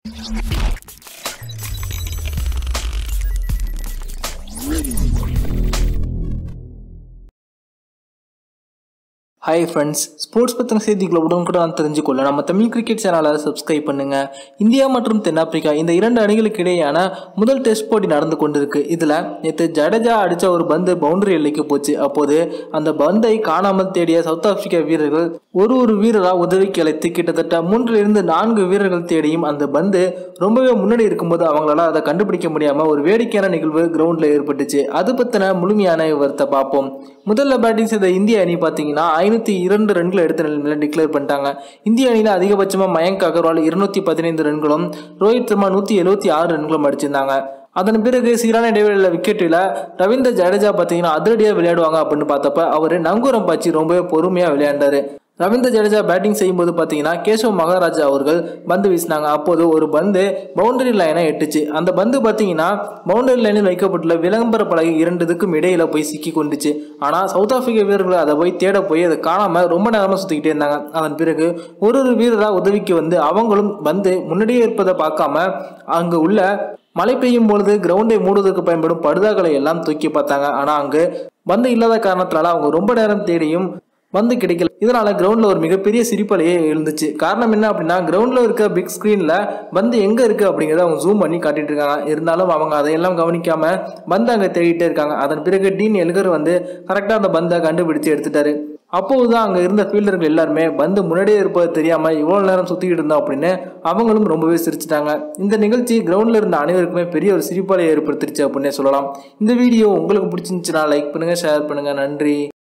hi friends sports பற்றின செய்திகளை உடனுக்குடன் தெரிஞ்சுக்கொள்ள நம்ம தமிழ் கிரிக்கெட் சேனலை சப்ஸ்கிரைப் பண்ணுங்க இந்தியா மற்றும் தென்னாப்பிரிக்கா இந்த இரண்டு அணிகளுக்கு இடையேயான முதல் டெஸ்ட் போட்டி நடந்து கொண்டிருக்கு இதில் நேற்று ஜடேஜா அடித்த ஒரு பந்து பவுண்டரி எல்லைக்கு போச்சு அப்போது அந்த பந்தை காணாமல் தேடிய சவுத் ஆப்பிரிக்கா வீரர்கள் ஒரு ஒரு வீரராக உதவிக்கு அழைத்து கிட்டத்தட்ட மூன்றிலிருந்து நான்கு வீரர்கள் தேடியும் அந்த பந்து ரொம்பவே முன்னாடி இருக்கும்போது அவங்களால அதை கண்டுபிடிக்க முடியாமல் ஒரு வேடிக்கையான நிகழ்வு கிரவுண்டில் ஏற்பட்டுச்சு அது பற்றின முழுமையான விவரத்தை பார்ப்போம் முதல்ல பேட்டிங் செய்த இந்திய அணி பார்த்தீங்கன்னா ஐநூற்றி இரண்டு ரன்களை எடுத்த நிலையில் டிக்ளேர் பண்ணிட்டாங்க இந்திய அணியில் அதிகபட்சமாக மயங்க் அகர்வால் இருநூத்தி பதினைந்து ரன்களும் ரோஹித் சர்மா நூற்றி எழுபத்தி ஆறு ரன்களும் அடிச்சிருந்தாங்க அதன் பிறகு சீரான இடைவெளியில் விக்கெட்டில் ரவீந்திர ஜடேஜா பார்த்தீங்கன்னா அதிரடியாக விளையாடுவாங்க அப்படின்னு பார்த்தப்ப அவர் நங்கூரம் பாய்ச்சி ரொம்பவே பொறுமையாக விளையாண்டாரு ரவீந்திர ஜடேஜா பேட்டிங் செய்யும்போது பார்த்தீங்கன்னா கேசவ் மகாராஜா அவர்கள் பந்து வீசினாங்க அப்போது ஒரு பந்து பவுண்டரி லைனை எட்டுச்சு அந்த பந்து பார்த்தீங்கன்னா பவுண்டரி லைனில் வைக்கப்பட்டுள்ள விளம்பர பலகை இரண்டுக்கும் இடையில போய் சிக்கி கொண்டுச்சு ஆனால் சவுத் ஆப்பிரிக்க வீரர்கள் அதை போய் தேட போய் அதை காணாமல் ரொம்ப நேரமாக சுற்றிக்கிட்டே இருந்தாங்க அதன் பிறகு ஒரு ஒரு வீரராக உதவிக்கு வந்து அவங்களும் வந்து முன்னாடியே இருப்பதை பார்க்காம அங்கே உள்ள மழை பெய்யும் பொழுது கிரவுண்டை மூடுவதற்கு பயன்படும் படுதாக்களை எல்லாம் தூக்கி பார்த்தாங்க ஆனால் அங்கு பந்து இல்லாத காரணத்தினால அவங்க ரொம்ப நேரம் தேடியும் வந்து கிடைக்கல இதனால கிரவுண்ட்ல ஒரு மிகப்பெரிய சிரிப்பலையே எழுந்துச்சு காரணம் என்ன அப்படின்னா கிரவுண்ட்ல இருக்க பிக் ஸ்கிரீன்ல பந்து எங்க இருக்கு அப்படிங்கிறத அவங்க ஜூம் பண்ணி காட்டிட்டு இருக்காங்க இருந்தாலும் அவங்க அதையெல்லாம் கவனிக்காம பந்து அங்க தேடிட்டே இருக்காங்க அதன் பிறகு டீன் எல்கர் வந்து கரெக்டா அந்த பந்தை கண்டுபிடிச்சு எடுத்துட்டாரு அப்போதுதான் அங்க இருந்த ஃபீல்டர்கள் எல்லாருமே பந்து முன்னாடியே இருப்பது தெரியாம இவ்வளவு நேரம் சுத்திக்கிட்டு இருந்தோம் அப்படின்னு அவங்களும் ரொம்பவே சிரிச்சிட்டாங்க இந்த நிகழ்ச்சி கிரவுண்ட்ல இருந்த அனைவருக்குமே பெரிய ஒரு சிரிப்பாலை ஏற்படுத்திருச்சு அப்படின்னே சொல்லலாம் இந்த வீடியோ உங்களுக்கு பிடிச்சிருந்துச்சுன்னா லைக் பண்ணுங்க ஷேர் பண்ணுங்க நன்றி